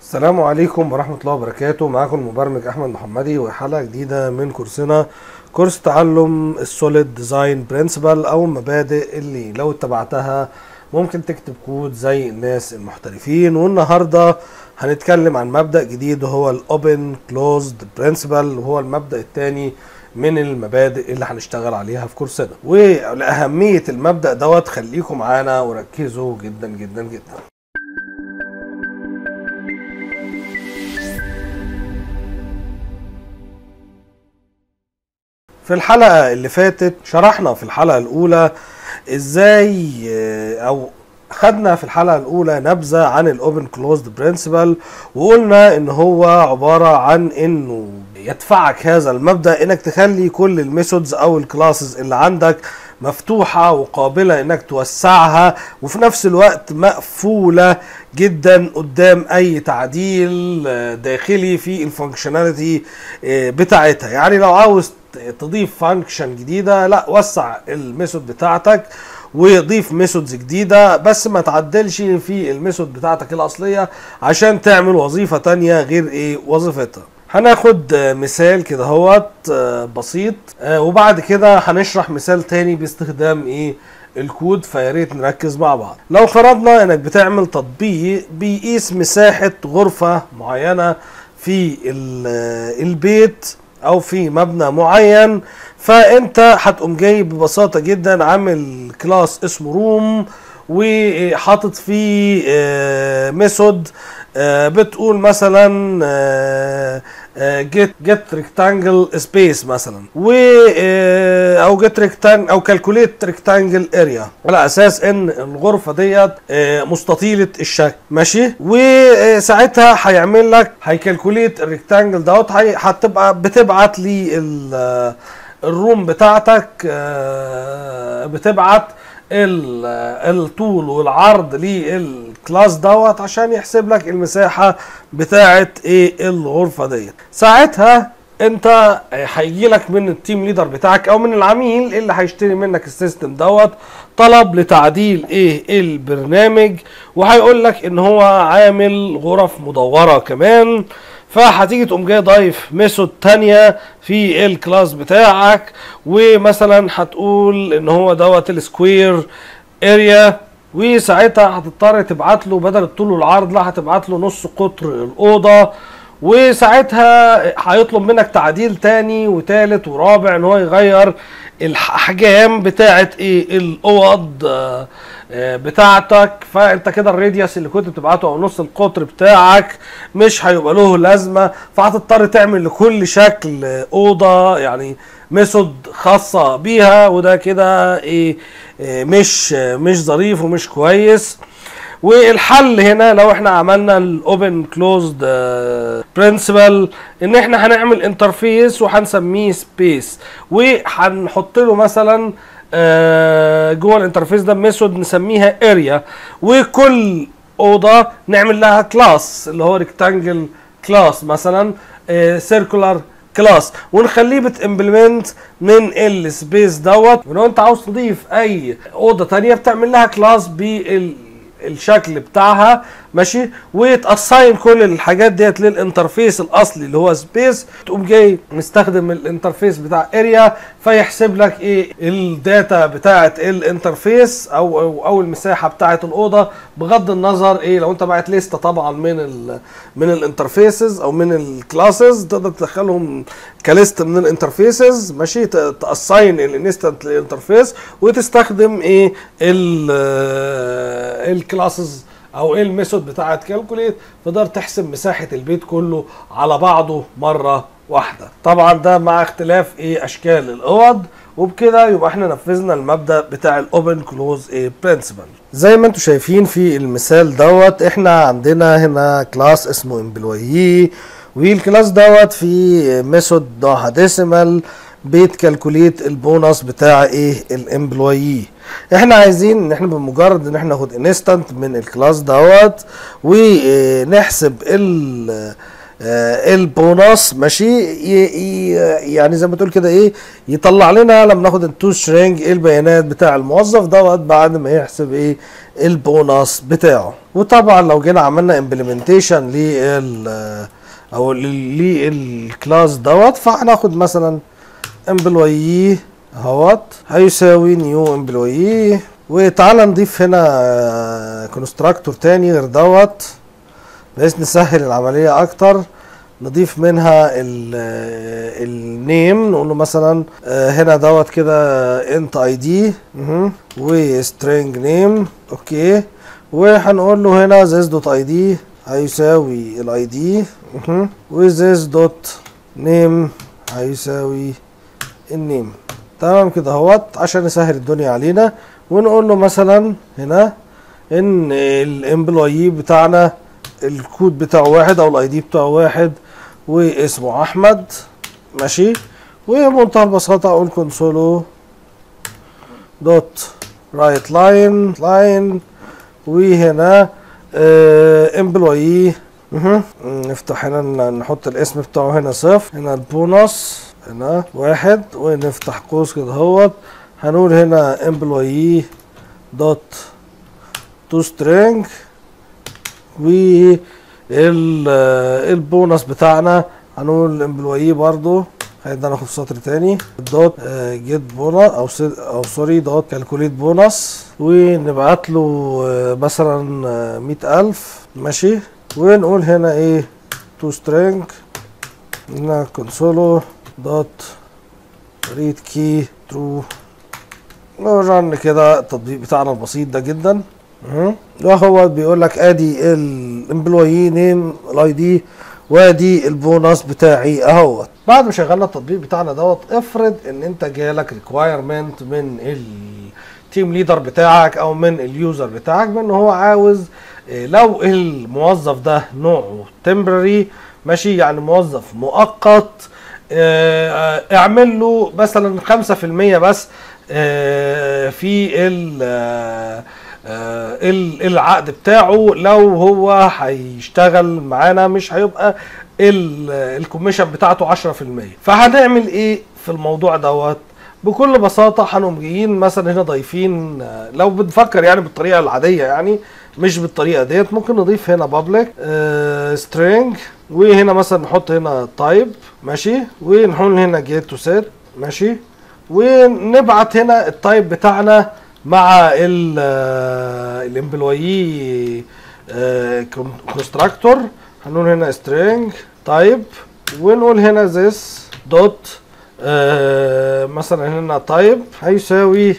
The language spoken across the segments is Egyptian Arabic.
السلام عليكم ورحمة الله وبركاته معاكم المبرمج أحمد محمدي وحلقة جديدة من كورسنا كورس تعلم السوليد ديزاين برنسبل أو المبادئ اللي لو اتبعتها ممكن تكتب كود زي الناس المحترفين والنهاردة هنتكلم عن مبدأ جديد وهو الأوبن كلوزد برنسبل وهو المبدأ الثاني من المبادئ اللي هنشتغل عليها في كورسنا ولأهمية المبدأ دوت خليكم معانا وركزوا جدا جدا جدا في الحلقة اللي فاتت شرحنا في الحلقة الأولى ازاي آه، او خدنا في الحلقة الأولى نبذة عن الأوبن كلوزد برنسبل وقلنا إن هو عبارة عن إنه يدفعك هذا المبدأ إنك تخلي كل الميثودز أو الكلاسز اللي عندك مفتوحة وقابلة إنك توسعها وفي نفس الوقت مقفولة جدا قدام أي تعديل آه، داخلي في الفانكشناليتي بتاعتها يعني لو عاوز تضيف فانكشن جديده لا وسع الميثود بتاعتك وضيف ميثودز جديده بس ما تعدلش في الميثود بتاعتك الاصليه عشان تعمل وظيفه تانية غير ايه وظيفتها هناخد آه، مثال كده هوت آه، بسيط آه، وبعد كده هنشرح مثال تاني باستخدام ايه الكود فيا ريت نركز مع بعض لو فرضنا انك بتعمل تطبيق بيقيس مساحه غرفه معينه في ال- آه، البيت او في مبنى معين فانت هتقوم جاي ببساطه جدا عامل كلاس اسمه روم وحاطط فيه ميثود بتقول مثلا جيت جيت ريكتانجل سبيس مثلا و آه، او جيت ريكتانجل او كالكوليت ريكتانجل اريا على اساس ان الغرفه ديت آه، مستطيله الشكل ماشي وساعتها هيعمل لك هيكالكوليت الريكتانجل دوت هي- هتبقى بتبعت لي ال- الروم بتاعتك آه، بتبعت ال- الطول والعرض للكلاس دوت عشان يحسب لك المساحه بتاعه ايه الغرفه ديت ساعتها انت هيجي لك من التيم ليدر بتاعك او من العميل اللي هيشتري منك السيستم دوت طلب لتعديل ايه البرنامج وهيقول لك ان هو عامل غرف مدوره كمان فهتيجي تقوم جاي ضايف ميثود تانية في الكلاس بتاعك ومثلا هتقول ان هو دوت السكوير اريا وساعتها هتضطر تبعت له بدل الطول والعرض لا هتبعت له نص قطر الاوضه وساعتها هيطلب منك تعديل تاني وتالت ورابع ان هو يغير الاحجام بتاعه ايه الاوض آه، آه، بتاعتك فانت كده الراديوس اللي كنت بتبعته او نص القطر بتاعك مش هيبقى له لازمه فهتضطر تعمل لكل شكل آه، اوضه يعني ميثود خاصه بيها وده كده ايه آه، مش آه، مش ظريف ومش كويس والحل هنا لو احنا عملنا الاوبن كلوزد برنسبل ان احنا هنعمل انترفيس وهنسميه سبيس وهنحط له مثلا آه، جوه الانترفيس ده ميثود نسميها اريا وكل اوضه نعمل لها كلاس اللي هو ريكتانجل كلاس مثلا سيركولار كلاس ونخليه بتمبلمنت من السبيس دوت ولو انت عاوز تضيف اي اوضه تانية بتعمل لها كلاس بال الشكل بتاعها ماشي وتاساين كل الحاجات ديت للانترفيس الاصلي اللي هو سبيس تقوم جاي مستخدم الانترفيس بتاع اريا فيحسب لك ايه الداتا بتاعه الانترفيس او او, أو المساحه بتاعه الاوضه بغض النظر ايه لو انت بعت لسته طبعا من ال من الانترفيسز او من الكلاسز تقدر تدخلهم كليست من الانترفيسز ماشي ت- تاساين الانستنت للانترفيس وتستخدم ايه الكلاسز او ايه الميثود بتاعت كالكوليت تقدر تحسب مساحه البيت كله على بعضه مره واحده طبعا ده مع اختلاف ايه اشكال الاوض وبكده يبقى احنا نفذنا المبدا بتاع الاوبن كلوز ايه برنسبل زي ما انتم شايفين في المثال دوت احنا عندنا هنا كلاس اسمه امبلويي والكلاس دوت في ميثود نوعها ديسيمال بيتكالكوليت البونص بتاع ايه الامبلويي احنا عايزين ان احنا بمجرد ان احنا ناخد انستنت من الكلاس دوت ونحسب ال آه البونص ماشي ي ي يعني زي ما تقول كده ايه يطلع لنا لما ناخد التو سترينج ايه البيانات بتاع الموظف دوت بعد ما يحسب ايه البونص بتاعه وطبعا لو جينا عملنا امبلمنتيشن لل او للكلاس دوت فهناخد مثلا امبلوي اهوت هيساوي نيو امبلوي وتعالى نضيف هنا كونستراكتور تاني غير دوت بحيث نسهل العملية أكتر نضيف منها النيم نقول له مثلا هنا دوت كده انت اي دي وسترينج نيم اوكي وهنقول له هنا this دوت اي دي هيساوي الاي دي وذيس دوت نيم هيساوي النيم تمام كده اهوت عشان نسهل الدنيا علينا ونقول له مثلا هنا ان الامبلوي بتاعنا الكود بتاعه واحد او الاي دي بتاعه واحد واسمه احمد ماشي وبمنتهى البساطة اقول كونسولو دوت رايت لاين لاين وهنا امبلوي نفتح هنا نحط الاسم بتاعه هنا صفر هنا البونص هنا واحد ونفتح قوس كده اهوت هنقول هنا امبلوي دوت تو سترينج و البونص بتاعنا هنقول امبلوي برضو خلينا ناخد سطر تاني دوت جيت بونص او او سوري دوت كالكوليت بونص ونبعت له مثلا مئة ألف ماشي ونقول هنا ايه تو سترينج هنا كونسولو دوت ريد كي ترو رن كده التطبيق بتاعنا البسيط ده جدا وهو بيقول لك ادي الامبلوي نيم الاي دي وادي البونص بتاعي اهوت بعد ما شغلنا التطبيق بتاعنا دوت افرض ان انت جالك ريكوايرمنت من التيم ليدر بتاعك او من اليوزر بتاعك بان هو عاوز لو الموظف ده نوعه تمبرري ماشي يعني موظف مؤقت اعمل له مثلا 5% بس في العقد بتاعه لو هو هيشتغل معانا مش هيبقى الكوميشن بتاعته 10% فهنعمل ايه في الموضوع دوت بكل بساطه هنقوم جايين مثلا هنا ضايفين لو بنفكر يعني بالطريقه العاديه يعني مش بالطريقه ديت ممكن نضيف هنا public string وهنا مثلا نحط هنا type ماشي ونحول هنا get to set ماشي ونبعت هنا التايب بتاعنا مع الامبلوي كونستراكتور هنقول هنا string type ونقول هنا this dot مثلا هنا type هيساوي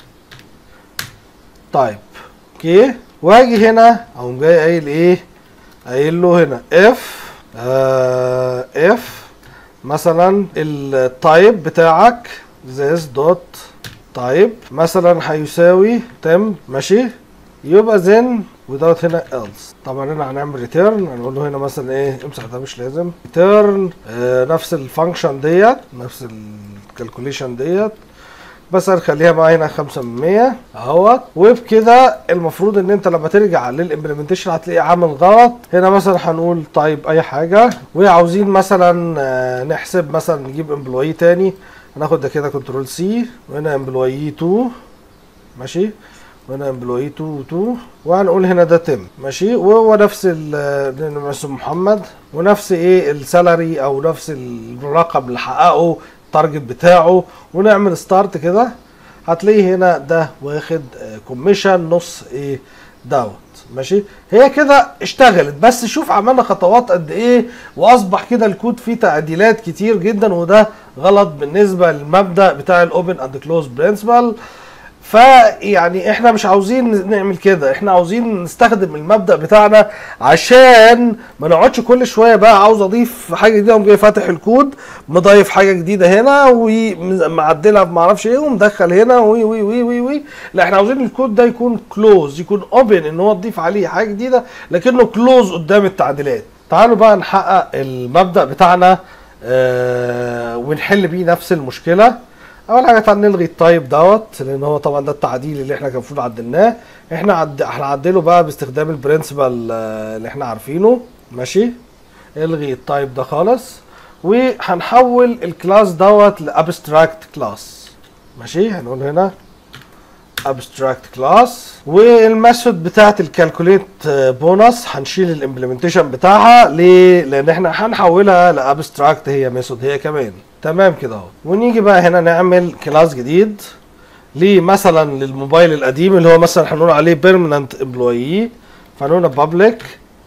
type اوكي واجي هنا اقوم جاي قايل ايه قايل له هنا if آه if مثلا التايب بتاعك this dot type مثلا هيساوي تم ماشي يبقى then ودوت هنا else طبعا هنا هنعمل ريتيرن هنقول له هنا مثلا ايه امسح ده مش لازم ريتيرن آه نفس الفانكشن ديت نفس الكالكوليشن ديت بس هنخليها معايا هنا 5 من 100 اهوت وبكده المفروض ان انت لما ترجع للامبلمنتيشن هتلاقيه عامل غلط هنا مثلا هنقول طيب اي حاجه وعاوزين مثلا نحسب مثلا نجيب امبلوي تاني هناخد ده كده كنترول سي وهنا امبلوي 2 ماشي وهنا امبلوي 2 2 وهنقول هنا ده تم ماشي وهو نفس اسم محمد ونفس ايه السالري او نفس الرقم اللي حققه التارجت بتاعه ونعمل ستارت كده هتلاقيه هنا ده واخد كوميشن نص ايه دوت ماشي هي كده اشتغلت بس شوف عملنا خطوات قد ايه واصبح كده الكود فيه تعديلات كتير جدا وده غلط بالنسبه للمبدا بتاع الاوبن اند كلوز برنسبل فيعني احنا مش عاوزين نعمل كده احنا عاوزين نستخدم المبدا بتاعنا عشان ما نقعدش كل شويه بقى عاوز اضيف حاجه جديده وقوم جاي فاتح الكود مضيف حاجه جديده هنا ومعدلها ما اعرفش ايه ومدخل هنا وي وي وي وي وي لا احنا عاوزين الكود ده يكون كلوز يكون اوبن ان هو تضيف عليه حاجه جديده لكنه كلوز قدام التعديلات تعالوا بقى نحقق المبدا بتاعنا اه ونحل بيه نفس المشكله اول حاجه تعالى نلغي التايب دوت لان هو طبعا ده التعديل اللي احنا كان المفروض عدلناه احنا عد... هنعدله بقى باستخدام البرنسبل اللي احنا عارفينه ماشي الغي التايب ده خالص وهنحول الكلاس دوت لابستراكت كلاس ماشي هنقول هنا abstract كلاس والميثود بتاعت الكالكوليت بونص هنشيل الامبلمنتيشن بتاعها ليه؟ لان احنا هنحولها لابستراكت هي ميثود هي كمان تمام كده اهو ونيجي بقى هنا نعمل كلاس جديد ليه مثلا للموبايل القديم اللي هو مثلا هنقول عليه بيرمننت امبلويي فهنقول public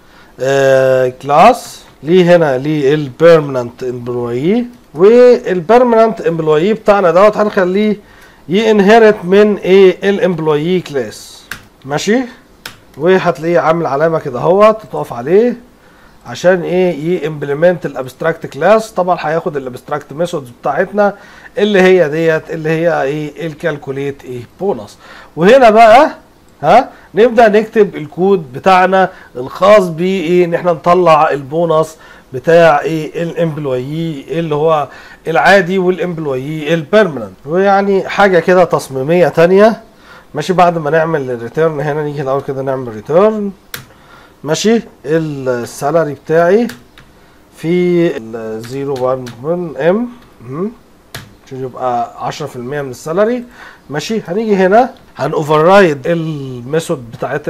كلاس ليه هنا ليه البيرمننت امبلويي والبيرمننت امبلويي بتاعنا دوت هنخليه ينهرت من ايه الامبلويي كلاس ماشي وهتلاقيه عامل علامه كده اهوت تقف عليه عشان ايه يمبلمنت الابستراكت كلاس طبعا هياخد الابستراكت ميثودز بتاعتنا اللي هي ديت اللي هي ايه الكالكوليت ايه بونص وهنا بقى ها نبدا نكتب الكود بتاعنا الخاص بايه ان احنا نطلع البونص بتاع ايه الامبلويي اللي هو العادي والامبلويي البيرمننت ويعني حاجه كده تصميميه تانية ماشي بعد ما نعمل الريتيرن هنا نيجي الاول كده نعمل ريتيرن ماشي السالري بتاعي في ال 01 ام عشان يبقى 10% من السالري ماشي هنيجي هنا هنوفررايد الميثود بتاعت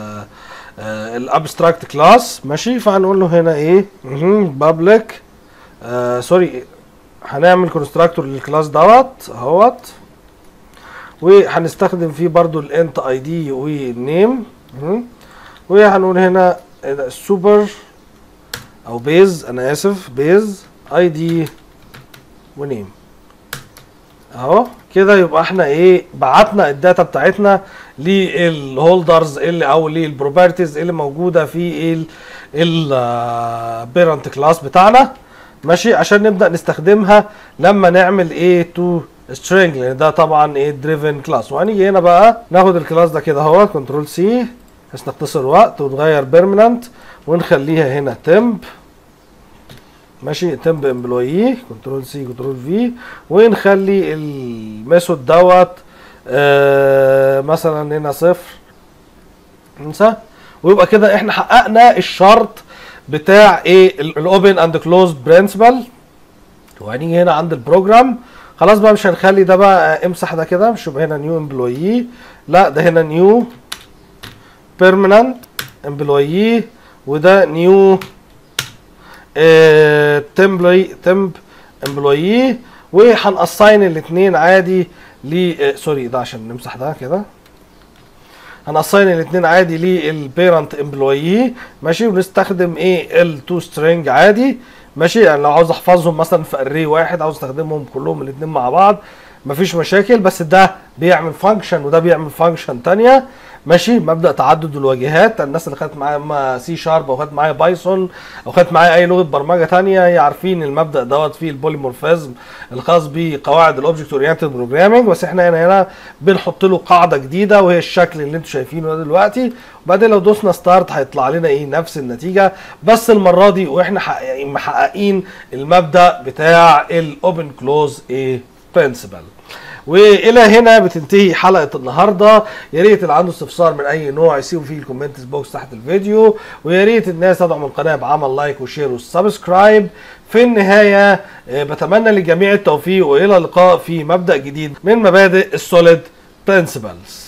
الابستراكت كلاس ماشي فهنقول له هنا ايه بابليك سوري هنعمل كونستراكتور للكلاس دوت اهوت وهنستخدم فيه برضو الانت اي دي والنيم وهنقول هنا السوبر او بيز انا اسف بيز اي دي ونيم اهو كده يبقى احنا ايه بعتنا الداتا بتاعتنا للهولدرز اللي او للبروبرتيز اللي موجوده في البيرنت كلاس بتاعنا ماشي عشان نبدا نستخدمها لما نعمل ايه تو سترينج لان ده طبعا ايه دريفن كلاس وهنيجي هنا بقى ناخد الكلاس ده كده اهو كنترول سي بس نختصر وقت ونغير بيرمننت ونخليها هنا تمب ماشي تمب امبلويي كنترول سي كنترول في ونخلي الميثود دوت آه مثلا هنا صفر انسى ويبقى كده احنا حققنا الشرط بتاع ايه الاوبن اند كلوز برنسبل وهنيجي هنا عند البروجرام خلاص بقى مش هنخلي ده بقى امسح ده كده مش يبقى هنا نيو امبلويي لا ده هنا نيو بيرمننت امبلويي وده نيو تمبلوي تمب امبلويي وهنأساين الاثنين عادي ل سوري ده عشان نمسح ده كده هنأساين الاثنين عادي للبيرنت امبلويي ماشي ونستخدم ايه التو سترينج عادي ماشي يعني لو عاوز احفظهم مثلا في اري واحد عاوز استخدمهم كلهم الاثنين مع بعض مفيش مشاكل بس ده بيعمل فانكشن وده بيعمل فانكشن تانية ماشي مبدا تعدد الواجهات الناس اللي خدت معايا اما سي شارب او خدت معايا بايثون او خدت معايا اي لغه برمجه تانية عارفين المبدا دوت فيه البوليمورفيزم الخاص بقواعد الاوبجكت اورينتد بروجرامنج بس احنا هنا هنا بنحط له قاعده جديده وهي الشكل اللي انتم شايفينه ده دلوقتي وبعدين لو دوسنا ستارت هيطلع لنا ايه نفس النتيجه بس المره دي واحنا محققين المبدا بتاع الاوبن كلوز ايه برنسبل والى هنا بتنتهي حلقه النهارده يا ريت اللي عنده استفسار من اي نوع يسيبه في الكومنتس بوكس تحت الفيديو ويا ريت الناس تدعم القناه بعمل لايك وشير وسبسكرايب في النهايه بتمنى للجميع التوفيق والى اللقاء في مبدا جديد من مبادئ السوليد برنسبلز